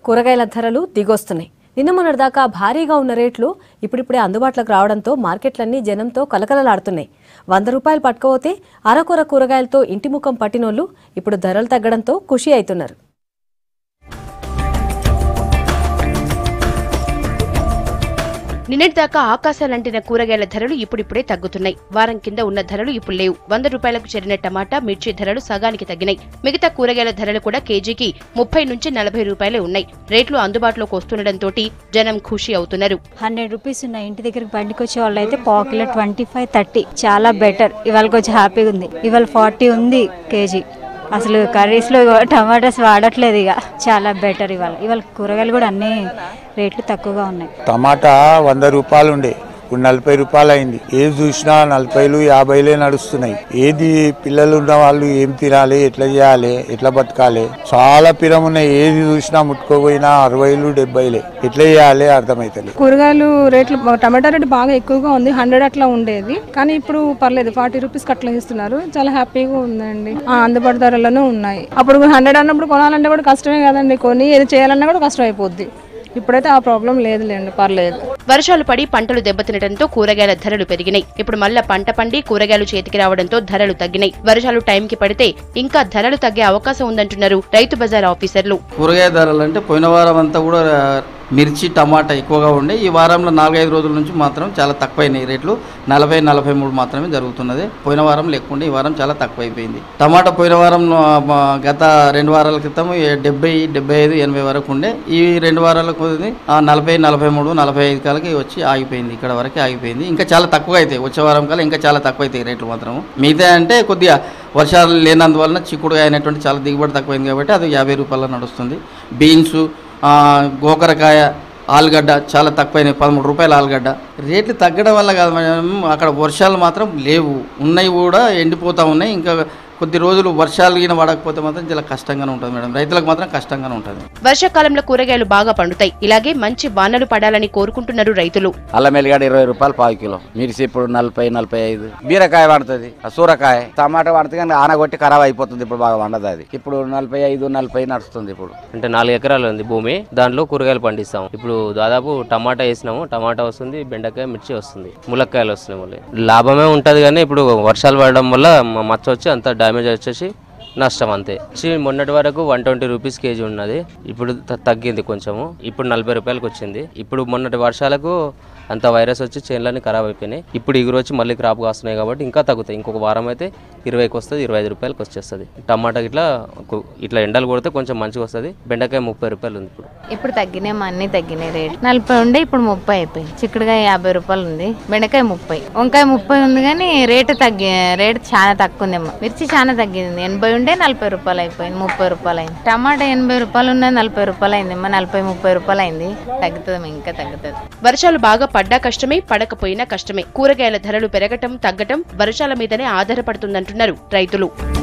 కూరగాయల ధరలు దిగొస్తున్నాయి నిన్న మొన్నటిదాకా భారీగా ఉన్న రేట్లు ఇప్పుడిప్పుడే అందుబాటులోకి రావడంతో మార్కెట్లన్నీ జనంతో కలకలలాడుతున్నాయి వంద రూపాయలు పట్టుకపోతే అరకొర కూరగాయలతో ఇంటి ముఖం పట్టినోళ్ళు ఇప్పుడు ధరలు తగ్గడంతో ఖుషి అవుతున్నారు నిన్నటిదాకా ఆకాశాలంటిన కూరగాయల ధరలు ఇప్పుడిప్పుడే తగ్గుతున్నాయి వారం కింద ఉన్న ధరలు ఇప్పుడు లేవు వంద రూపాయలకు చేరిన టమాటా మిర్చి ధరలు సగానికి తగ్గినాయి మిగతా కూరగాయల ధరలు కూడా కేజీకి ముప్పై నుంచి నలభై రూపాయలే ఉన్నాయి రేట్లు అందుబాటులోకి వస్తుండటంతో జనం ఖుషి అవుతున్నారు హండ్రెడ్ రూపీస్ ఉన్నాయి ఇంటి దగ్గరికి బండికి వచ్చే వాళ్ళు అయితే పావు కిలో ట్వంటీ ఫైవ్ థర్టీ చాలా బెటర్ ఇవాళ కొంచెం హ్యాపీగా ఉంది ఇవాళ ఫార్టీ ఉంది కేజీ అసలు కర్రీస్లో టమాటాస్ వాడట్లేదు ఇక చాలా బెటర్ ఇవాళ ఇవాళ కూరగాయలు కూడా అన్ని రేట్లు తక్కువగా ఉన్నాయి టమాటా వంద రూపాయలు ఉండే ఇప్పుడు నలభై రూపాయలు అయింది ఏది చూసినా నలభైలు యాభైలే నడుస్తున్నాయి ఏది పిల్లలు ఉన్న వాళ్ళు ఏం తినాలి ఎట్లా చేయాలి ఎట్లా బతకాలి చాలా పిరం ఉన్నాయి ఏది చూసినా ముట్టుకోపోయినా అరవైలు డెబ్బైలే ఎట్లా చేయాలి అర్థమైతలేదు కూరగాయలు రేట్లు టమాటా రేటు బాగా ఎక్కువగా ఉంది హండ్రెడ్ అట్లా ఉండేది కానీ ఇప్పుడు పర్లేదు ఫార్టీ రూపీస్ అట్లా ఇస్తున్నారు చాలా హ్యాపీగా ఉందండి ఆ, అందుబాటు ధరలోనే ఉన్నాయి అప్పుడు హండ్రెడ్ అన్నప్పుడు కొనాలంటే కూడా కష్టమే కదండి కొని ఏది చేయాలన్నా కూడా కష్టం అయిపోద్ది ఇప్పుడైతే ఆ ప్రాబ్లం లేదులేండి పర్లేదు వర్షాలు పడి పంటలు దెబ్బతినడంతో కూరగాయల ధరలు పెరిగినాయి ఇప్పుడు మళ్ళా పంట పండి కూరగాయలు చేతికి రావడంతో ధరలు తగ్గినాయి వర్షాలు టైంకి పడితే ఇంకా ధరలు తగ్గే అవకాశం ఉందంటున్నారు రైతు బజార్ ఆఫీసర్లు కూరగాయ ధరలు అంటే పోయిన వారం అంతా కూడా మిర్చి టమాటా ఎక్కువగా ఉండే ఈ వారంలో నాలుగైదు రోజుల నుంచి మాత్రం చాలా తక్కువైనాయి రేట్లు నలభై నలభై మూడు మాత్రమే జరుగుతున్నది పోయిన వారం లేకుండా ఈ వారం చాలా తక్కువైపోయింది టమాటా పోయిన వారం ఆ, మా గత రెండు వారాల క్రితం ఏ- డెబ్బై డెబ్బై ఐదు ఎనభై వరకు ఉండే ఈ రెండు వారాలకు ఇది, ఆ, నలభై నలభై మూడు నలభై ఐదు కాలకి వచ్చి ఆగిపోయింది ఇక్కడ వరకే ఆగిపోయింది ఇంకా చాలా తక్కువ అవుతాయి వచ్చే వారం కల్లా ఇంకా చాలా తక్కువ అవుతాయి రేట్లు మాత్రం మిగతా అంటే కొద్దిగా వర్షాలు లేనందువలన చిక్కుడుగా అయినటువంటి చాలా దిగుబడి తక్కువైంది కాబట్టి అది యాభై రూపాయల నడుస్తుంది బీన్స్ ఆ, గోకరకాయ ఆలుగడ్డ చాలా తక్కువైనాయి పదమూడు రూపాయల ఆలుగడ్డ రేట్లు తగ్గడం వల్ల కాదు మేడం అక్కడ వర్షాలు మాత్రం లేవు ఉన్నాయి కూడా ఎండిపోతూ ఉన్నాయి ఇంకా కొద్ది రోజులు వర్షాలు గిన పడకపోతే మాత్రం చాలా కష్టంగానే ఉంటుంది మేడం రైతులకు మాత్రం కష్టంగానే ఉంటుంది వర్షాకాలంలో కూరగాయలు బాగా పండుతాయి ఇలాగే మంచి వానలు పడాలని కోరుకుంటున్నారు రైతులు అల్లం ఎల్లిగడ్డ ఇరవై రూపాయలు పావు కిలో మిర్చి ఇప్పుడు నలభై నలభై ఐదు బీరకాయ పడుతుంది సూరకాయ టమాటా పడుతుంది కానీ ఆనగొట్టి ఖరాబ్ అయిపోతుంది ఇప్పుడు బాగా వండదు అది ఇప్పుడు నలభై ఐదు నలభై నడుస్తుంది ఇప్పుడు అంటే నాలుగు ఎకరాలు ఉంది భూమి దాంట్లో కూరగాయలు పండిస్తాం ఇప్పుడు దాదాపు టమాటా వేసినాము టమాటా వస్తుంది బెండకాయ మిర్చి వస్తుంది ములక్కాయలు వస్తున్నాయి మళ్ళీ లాభమే ఉంటుంది కానీ ఇప్పుడు వర్షాలు పడడం వల్ల మ- మచ్చ వచ్చి అంత డ్యామేజ్ వచ్చేసి నష్టం అంతే వచ్చి మొన్నటి వరకు వన్ ట్వంటీ రూపీస్ కేజీ ఉన్నది ఇప్పుడు త- తగ్గింది కొంచెము ఇప్పుడు నలభై రూపాయలకు వచ్చింది ఇప్పుడు మొన్నటి వర్షాలకు అంత వైరస్ వచ్చి చేనులన్నీ ఖరాబ్ అయిపోయినాయి ఇప్పుడు ఇగురు వచ్చి మళ్ళీ క్రాప్ కాస్తున్నాయి కాబట్టి ఇంకా తగ్గుతాయి ఇంకొక వారం అయితే ఇరవైకి వస్తుంది ఇరవై ఐదు రూపాయలకి వచ్చేస్తుంది టమాటా ఇట్లా కు- ఇట్లా ఎండలు కొడితే కొంచెం మంచిగా వస్తుంది బెండకాయ ముప్పై రూపాయలు ఉంది ఇప్పుడు ఇప్పుడు తగ్గినాయి మా అన్ని తగ్గినాయి రేట్ నలభై ఉండే ఇప్పుడు ముప్పై అయిపోయింది చిక్కుడుగా యాభై రూపాయలు ఉంది బెండకాయ ముప్పై వంకాయ ముప్పై ఉంది కానీ రేటు తగ్గి రేటు చాలా తక్కువ ఉందేమో మిర్చి చాలా తగ్గింది ఎనభై ఉండే నలభై రూపాయలు అయిపోయింది ముప్పై రూపాయలు అయింది టమాటా ఎనభై రూపాయలు ఉన్నది నలభై రూపాయలు అయింది అమ్మ నలభై ముప్పై రూపాయలు అయింది తగ్గుతుంది ఇంకా తగ్గుతుంది వర్షాలు బాగా పడ్డా కష్టమే పడకపోయినా కష్టమే కూరగాయల ధరలు పెరగటం తగ్గటం వర్షాల మీదనే ఆధారపడుతుందంటున్నారు రైతులు